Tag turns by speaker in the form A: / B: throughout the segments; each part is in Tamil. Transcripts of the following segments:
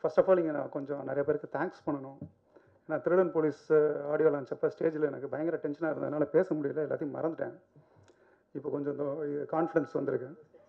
A: ஃபர்ஸ்ட் ஆஃப் ஆல் இங்கே நான் கொஞ்சம் நிறைய பேருக்கு தேங்க்ஸ் பண்ணணும் ஏன்னா திருடன் போலீஸ் ஆடியோ லான்ச் அப்போ ஸ்டேஜில் எனக்கு பயங்கர டென்ஷனாக இருந்ததுனால பேச முடியல எல்லாத்தையும் மறந்துட்டேன் இப்போ கொஞ்சம் கான்ஃபிடன்ஸ் வந்திருக்கு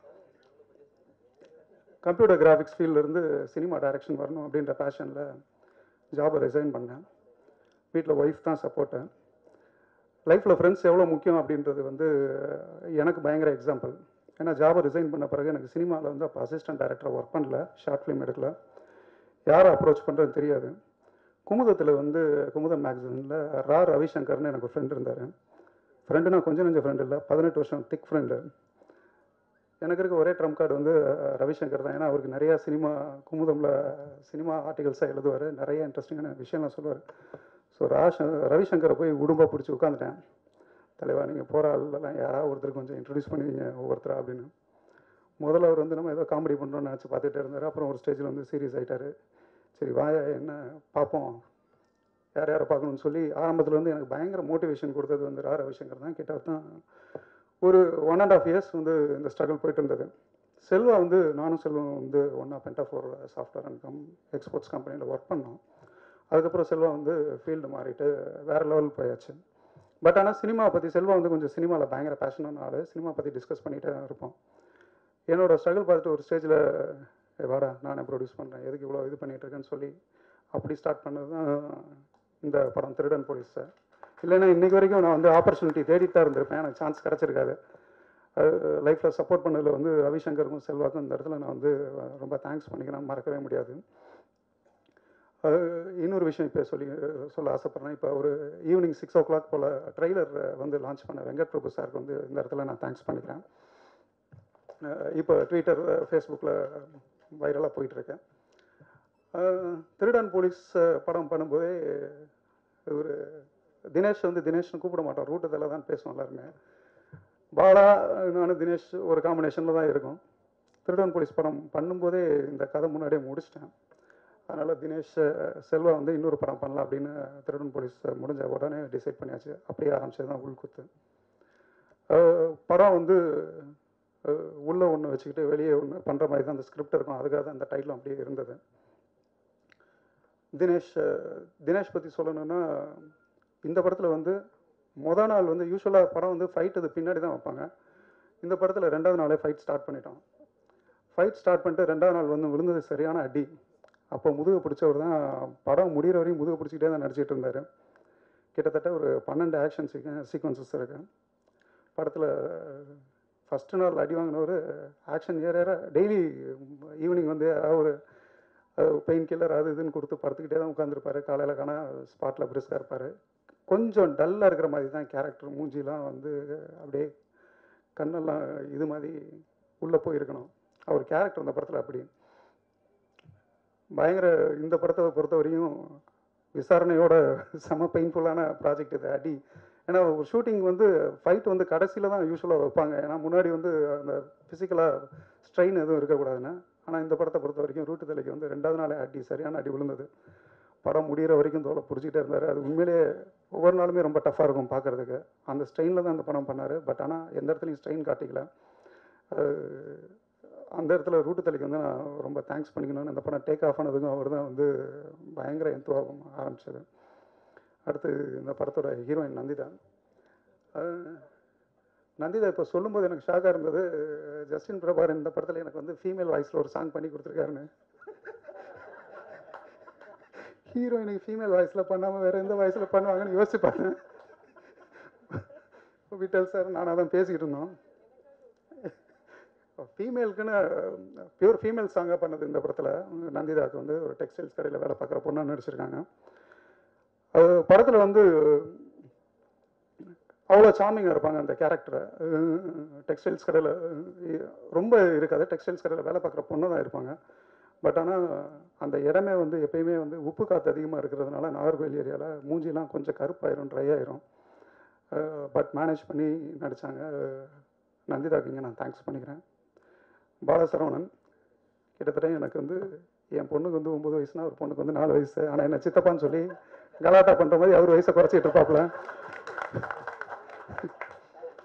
A: கம்ப்யூட்டர் கிராஃபிக்ஸ் ஃபீல்ட்லேருந்து சினிமா டைரக்ஷன் வரணும் அப்படின்ற பேஷனில் ஜாபை ரிசைன் பண்ணேன் வீட்டில் ஒய்ஃப் தான் சப்போர்ட்டு லைஃப்பில் ஃப்ரெண்ட்ஸ் எவ்வளோ முக்கியம் அப்படின்றது வந்து எனக்கு பயங்கர எக்ஸாம்பிள் ஏன்னா ஜாபை ரிசைன் பண்ண பிறகு எனக்கு சினிமாவில் வந்து அப்போ அசிஸ்டன்ட் டைரக்டர் ஒர்க் பண்ணல ஷார்ட் ஃபிலிம் எடுக்கல யாரை அப்ரோச் பண்ணுறதுன்னு தெரியாது குமுதத்தில் வந்து குமுதம் மேக்சினில் ரா ரவிசங்கர்னு எனக்கு ஃப்ரெண்ட் இருந்தார் ஃப்ரெண்டுனா கொஞ்சம் நெஞ்ச ஃப்ரெண்ட் இல்லை பதினெட்டு வருஷம் திக் ஃப்ரெண்டு எனக்கு இருக்க ஒரே ட்ரம் கார்டு வந்து அஹ், ரவிசங்கர் தான் ஏன்னா அவருக்கு நிறைய சினிமா குமுதமில் சினிமா ஆர்டிகல்ஸாக எழுதுவார் நிறைய இன்ட்ரெஸ்டிங்கான விஷயம்லாம் சொல்லுவார் ஸோ ராஷ ரவிசங்கரை போய் உடும்பாக பிடிச்சி உட்காந்துட்டேன் தலைவா நீங்கள் போகிற ஆள்லாம் யாராவது ஒருத்தர் கொஞ்சம் இன்ட்ரடியூஸ் பண்ணுவீங்க ஒவ்வொருத்தரா அப்படின்னு முதல்ல அவர் வந்து நம்ம ஏதோ காமெடி பண்ணுறோம்னு நினச்சி பார்த்துட்டே இருந்தார் அப்புறம் ஒரு ஸ்டேஜில் வந்து சீரியஸ் ஆகிட்டாரு சரி வாயா என்ன பார்ப்போம் யார் யாரை பார்க்கணும்னு சொல்லி ஆரம்பத்துல இருந்து எனக்கு பயங்கர மோட்டிவேஷன் கொடுத்தது வந்து ரா ரவிசங்கர் தான் கிட்ட தான் ஒரு ஒன் அண்ட் ஆஃப் இயர்ஸ் வந்து இந்த ஸ்ட்ரகிள் போயிட்டு இருந்தது செல்வா வந்து நானும் செல்வம் வந்து ஒன்றா penta four software and com exports கம்பெனியில் ஒர்க் பண்ணோம் அதுக்கப்புறம் செல்வா வந்து ஃபீல்டு மாறிட்டு வேறு லெவல் போயாச்சு பட் ஆனால் சினிமா பற்றி செல்வா வந்து கொஞ்சம் சினிமாவில் பயங்கர பேஷனான ஆள் சினிமா பற்றி டிஸ்கஸ் பண்ணிகிட்டே தான் இருப்போம் என்னோட ஸ்ட்ரகிள் பார்த்துட்டு ஒரு ஸ்டேஜில் வாடா நானே ப்ரொடியூஸ் பண்ணுறேன் எதுக்கு இவ்வளோ இது பண்ணிட்டு இருக்கேன்னு சொல்லி அப்படி ஸ்டார்ட் பண்ணது தான் இந்த படம் திருடன் போலீஸ் இல்லைன்னா இன்னைக்கு வரைக்கும் நான் வந்து ஆப்பர்ச்சுனிட்டி தேடிட்டு தான் இருந்திருப்பேன் எனக்கு சான்ஸ் கிடச்சிருக்காது லைஃப்பில் சப்போர்ட் பண்ணதில் வந்து ரவிசங்கருக்கும் செல்வாக்கும் இந்த இடத்துல நான் வந்து ரொம்ப தேங்க்ஸ் பண்ணிக்கிறேன் மறக்கவே முடியாது அஹ் இன்னொரு விஷயம் இப்போ சொல்லி சொல்ல ஆசைப்பட்றேன் இப்போ ஒரு ஈவினிங் சிக்ஸ் ஓ கிளாக் போல் ட்ரெய்லர் வந்து லான்ச் பண்ண வெங்கட் பிரபு சாருக்கு வந்து இந்த இடத்துல நான் தேங்க்ஸ் பண்ணிக்கிறேன் அஹ் இப்போ ட்விட்டர் ஃபேஸ்புக்கில் வைரலாக போயிட்டுருக்கேன் திருடன் போலீஸ் அஹ், படம் பண்ணும்போதே ஒரு தினேஷ் வந்து தினேஷ்னு கூப்பிட மாட்டோம் ரூட்டத்தில் தான் பேசுவோம் எல்லாருமே பாலா நானும் தினேஷ் ஒரு காம்பினேஷனில் தான் இருக்கும் திருடன் போலீஸ் படம் பண்ணும்போதே இந்த கதை முன்னாடியே முடிச்சிட்டேன் அதனால் தினேஷ் அஹ், செல்வா வந்து இன்னொரு படம் பண்ணலாம் அப்படின்னு திருடன் போலீஸ் முடிஞ்ச உடனே டிசைட் பண்ணியாச்சு அப்படியே ஆரம்பிச்சது தான் உள்குத்து அஹ், படம் வந்து அஹ், உள்ள ஒன்று வச்சுக்கிட்டு வெளியே ஒன்று பண்ணுற மாதிரி தான் அந்த ஸ்கிரிப்ட் இருக்கும் அதுக்காக தான் அந்த டைட்டில் அப்படியே இருந்தது தினேஷ் அஹ், தினேஷ் பற்றி சொல்லணும்னா இந்த படத்தில் வந்து முத நாள் வந்து யூஸ்வலாக படம் வந்து ஃபைட் அது பின்னாடி தான் வைப்பாங்க இந்த படத்தில் ரெண்டாவது நாளே ஃபைட் ஸ்டார்ட் பண்ணிட்டோம் ஃபைட் ஸ்டார்ட் பண்ணிட்டு ரெண்டாவது நாள் வந்து விழுந்தது சரியான அடி அப்போ முதுகு பிடிச்சவர் தான் படம் முடிகிற வரையும் முதுகு பிடிச்சிக்கிட்டே தான் நடிச்சிட்டு இருந்தார் கிட்டத்தட்ட ஒரு பன்னெண்டு ஆக்ஷன் சீக்வன்சஸ் இருக்கு படத்தில் ஃபஸ்ட்டு நாள் அடி வாங்கினவர் ஆக்ஷன் ஏற ஏற டெய்லி ஈவினிங் வந்து யாராவது ஒரு பெயின் கில்லர் அது இதுன்னு கொடுத்து படுத்துக்கிட்டே தான் உட்காந்துருப்பாரு காலையில் காண ஸ்பாட்டில் பிரிஸ்காக இருப்பார் கொஞ்சம் டல்லாக இருக்கிற மாதிரி தான் கேரக்டர் மூஞ்சிலாம் வந்து அப்படியே கண்ணெல்லாம் இது மாதிரி உள்ளே போயிருக்கணும் அவர் கேரக்டர் அந்த படத்தில் அப்படி பயங்கர இந்த படத்தை பொறுத்த வரையும் விசாரணையோட செம பெயின்ஃபுல்லான ப்ராஜெக்ட் இது அடி ஏன்னா ஒரு ஷூட்டிங் வந்து ஃபைட் வந்து கடைசியில் தான் யூஸ்வலாக வைப்பாங்க ஏன்னா முன்னாடி வந்து அந்த ஃபிசிக்கலாக ஸ்ட்ரெயின் எதுவும் இருக்கக்கூடாதுன்னு ஆனால் இந்த படத்தை பொறுத்த வரைக்கும் ரூட்டு தலைக்கு வந்து ரெண்டாவது நாளே அடி சரியான அடி விழுந்தது படம் முடிகிற வரைக்கும் தோலை பிடிச்சிக்கிட்டே இருந்தார் அது உண்மையிலேயே ஒவ்வொரு நாளுமே ரொம்ப டஃப்பாக இருக்கும் பார்க்குறதுக்கு அந்த ஸ்ட்ரெயினில் தான் அந்த படம் பண்ணார் பட் ஆனால் எந்த இடத்துலையும் ஸ்ட்ரெயின் காட்டிக்கல அஹ் அந்த இடத்துல ரூட்டு தலைக்கு வந்து நான் ரொம்ப தேங்க்ஸ் பண்ணிக்கணும்னு அந்த படம் டேக் ஆஃப் ஆனதுக்கும் அவர் தான் வந்து பயங்கர எந்துவாகம் ஆரம்பிச்சது அடுத்து இந்த படத்தோட ஹீரோயின் நந்திதா அஹ் நந்திதா இப்போ சொல்லும்போது எனக்கு ஷாக்காக இருந்தது ஜஸ்டின் பிரபாகரன் இந்த படத்தில் எனக்கு வந்து ஃபீமேல் வாய்ஸில் ஒரு சாங் பண்ணி கொடுத்துருக்காருன்னு ஹீரோயினுக்கு ஃபீமேல் வாய்ஸில் பண்ணாமல் வேறு எந்த வாய்ஸில் பண்ணுவாங்கன்னு யோசிச்சு பார்த்தேன் விட்டல் சார் நானாக தான் பேசிக்கிட்டு இருந்தோம் ஃபீமேலுக்குன்னு பியூர் ஃபீமேல் சாங்காக பண்ணது இந்த படத்தில் நந்திதாக்கு வந்து ஒரு டெக்ஸ்டைல்ஸ் கடையில் வேலை பார்க்குற பொண்ணாக நடிச்சிருக்காங்க அது படத்தில் வந்து அவ்வளோ சாமிங்காக இருப்பாங்க அந்த கேரக்டரை டெக்ஸ்டைல்ஸ் கடையில் ரொம்ப இருக்காது டெக்ஸ்டைல்ஸ் கடையில் வேலை பார்க்குற பொண்ணு தான் இருப்பாங்க பட் ஆனால் அந்த இடமே வந்து எப்பயுமே வந்து உப்பு காற்று அதிகமாக இருக்கிறதுனால நாகர்கோவில் ஏரியாவில் மூஞ்சிலாம் கொஞ்சம் கருப்பாயிரும் ட்ரை ஆயிரும் பட் மேனேஜ் பண்ணி நடித்தாங்க நந்திதாக்கு இங்கே நான் தேங்க்ஸ் பண்ணிக்கிறேன் பாலசரவணன் கிட்டத்தட்ட எனக்கு வந்து என் பொண்ணுக்கு வந்து ஒம்பது வயசுனா ஒரு பொண்ணுக்கு வந்து நாலு வயசு ஆனால் என்ன சித்தப்பான்னு சொல்லி கலாட்டா பண்ணுற மாதிரி அவர் வயசை குறைச்சிட்டு இருப்பாப்புல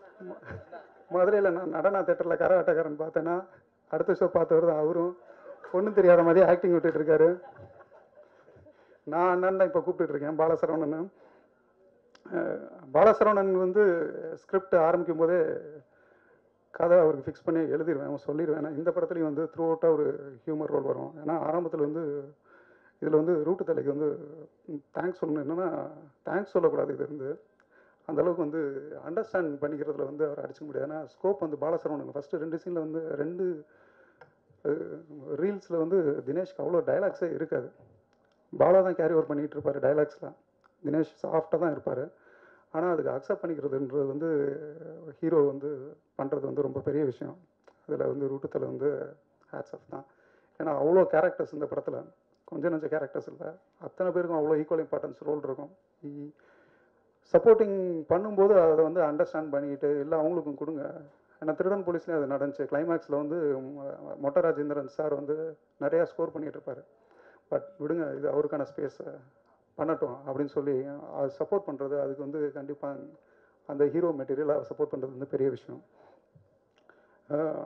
A: மதுரையில் நான் நடனா தேட்டரில் கரகாட்டக்காரன் பார்த்தேன்னா அடுத்த ஷோ பார்த்தவர் தான் அவரும் ஒன்றும் தெரியாத மாதிரி ஆக்டிங் விட்டுட்டு இருக்காரு நான் அண்ணன் தான் இப்போ கூப்பிட்டுட்டு இருக்கேன் பாலசரவணன் அஹ் பாலசரவணன் வந்து ஸ்கிரிப்ட் ஆரம்பிக்கும் போதே கதை அவருக்கு ஃபிக்ஸ் பண்ணி எழுதிடுவேன் சொல்லிடுவேன் ஏன்னா இந்த படத்துலையும் வந்து த்ரூ அவுட்டாக ஒரு ஹியூமர் ரோல் வரும் ஏன்னா ஆரம்பத்தில் வந்து இதில் வந்து ரூட்டு தலைக்கு வந்து தேங்க்ஸ் சொல்லணும் என்னென்னா தேங்க்ஸ் சொல்லக்கூடாது இது இருந்து அந்த அளவுக்கு வந்து அண்டர்ஸ்டாண்ட் பண்ணிக்கிறதுல வந்து அவர் அடிச்சுக்க முடியாது ஏன்னா ஸ்கோப் வந்து பாலசரவணன் ஃபஸ்ட்டு ரெண்டு சீனில் வந்து ரெண்டு ரீல்ஸில் வந்து தினேஷ்க்கு அவ்வளோ டைலாக்ஸே இருக்காது பாலா தான் கேரி ஓவர் பண்ணிகிட்டு இருப்பார் டைலாக்ஸ்லாம் தினேஷ் சாஃப்டாக தான் இருப்பார் ஆனால் அதுக்கு அக்செப்ட் பண்ணிக்கிறதுன்றது வந்து ஹீரோ வந்து பண்ணுறது வந்து ரொம்ப பெரிய விஷயம் அதில் வந்து ரூட்டத்தில் வந்து ஹேட்ஸ் ஆஃப் தான் ஏன்னா அவ்வளோ கேரக்டர்ஸ் இந்த படத்தில் கொஞ்சம் நஞ்ச கேரக்டர்ஸ் இல்லை அத்தனை பேருக்கும் அவ்வளோ ஈக்குவல் இம்பார்ட்டன்ஸ் ரோல் இருக்கும் சப்போர்ட்டிங் பண்ணும்போது அதை வந்து அண்டர்ஸ்டாண்ட் பண்ணிக்கிட்டு இல்லை அவங்களுக்கும் கொடுங்க ஏன்னா திருடன் போலீஸ்லேயும் அது நடந்துச்சு கிளைமேக்ஸில் வந்து மொ- மொட்டை ராஜேந்திரன் சார் வந்து நிறையா ஸ்கோர் பண்ணிகிட்டு இருப்பார் பட் விடுங்க இது அவருக்கான ஸ்பேஸ் பண்ணட்டும் அப்படின்னு சொல்லி அது சப்போர்ட் பண்ணுறது அதுக்கு வந்து கண்டிப்பாக அந்த ஹீரோ மெட்டீரியலை சப்போர்ட் பண்ணுறது வந்து பெரிய விஷயம் அஹ்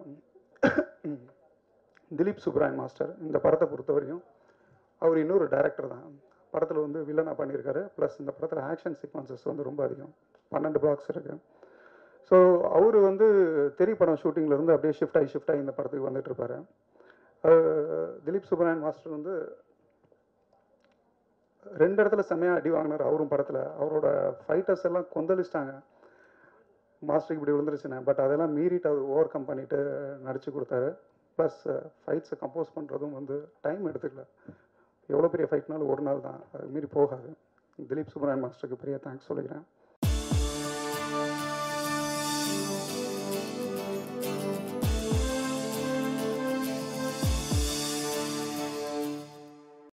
A: திலீப் சுப்ராயன் மாஸ்டர் இந்த படத்தை பொறுத்தவரையும் அவர் இன்னொரு டைரக்டர் தான் படத்தில் வந்து வில்லனாக பண்ணியிருக்காரு ப்ளஸ் இந்த படத்தில் ஆக்ஷன் சீக்வன்சஸ் வந்து ரொம்ப அதிகம் பன்னெண்டு பிளாக்ஸ் இருக்குது ஸோ அவர் வந்து தெரி படம் ஷூட்டிங்ல இருந்து அப்படியே ஷிஃப்ட் ஆகி ஷிஃப்ட் ஆகி இந்த படத்துக்கு வந்துட்டு இருப்பாரு அஹ் திலீப் சுப்ராயன் மாஸ்டர் வந்து ரெண்டு இடத்துல செம்மையாக அடி வாங்கினார் அவரும் படத்தில் அவரோட ஃபைட்டர்ஸ் எல்லாம் கொந்தளிச்சிட்டாங்க மாஸ்டருக்கு இப்படி விழுந்துருச்சுண்ணே பட் அதெல்லாம் மீறிட்டு அவர் ஓவர் கம் பண்ணிட்டு நடிச்சு கொடுத்தாரு ப்ளஸ் ஃபைட்ஸை கம்போஸ் பண்ணுறதும் வந்து டைம் எடுத்துக்கல எவ்வளோ பெரிய ஃபைட்னாலும் ஒரு நாள் தான் அது மீறி போகாது திலீப் சுப்ராயன் மாஸ்டருக்கு பெரிய தேங்க்ஸ் சொல்லிக்கிறேன்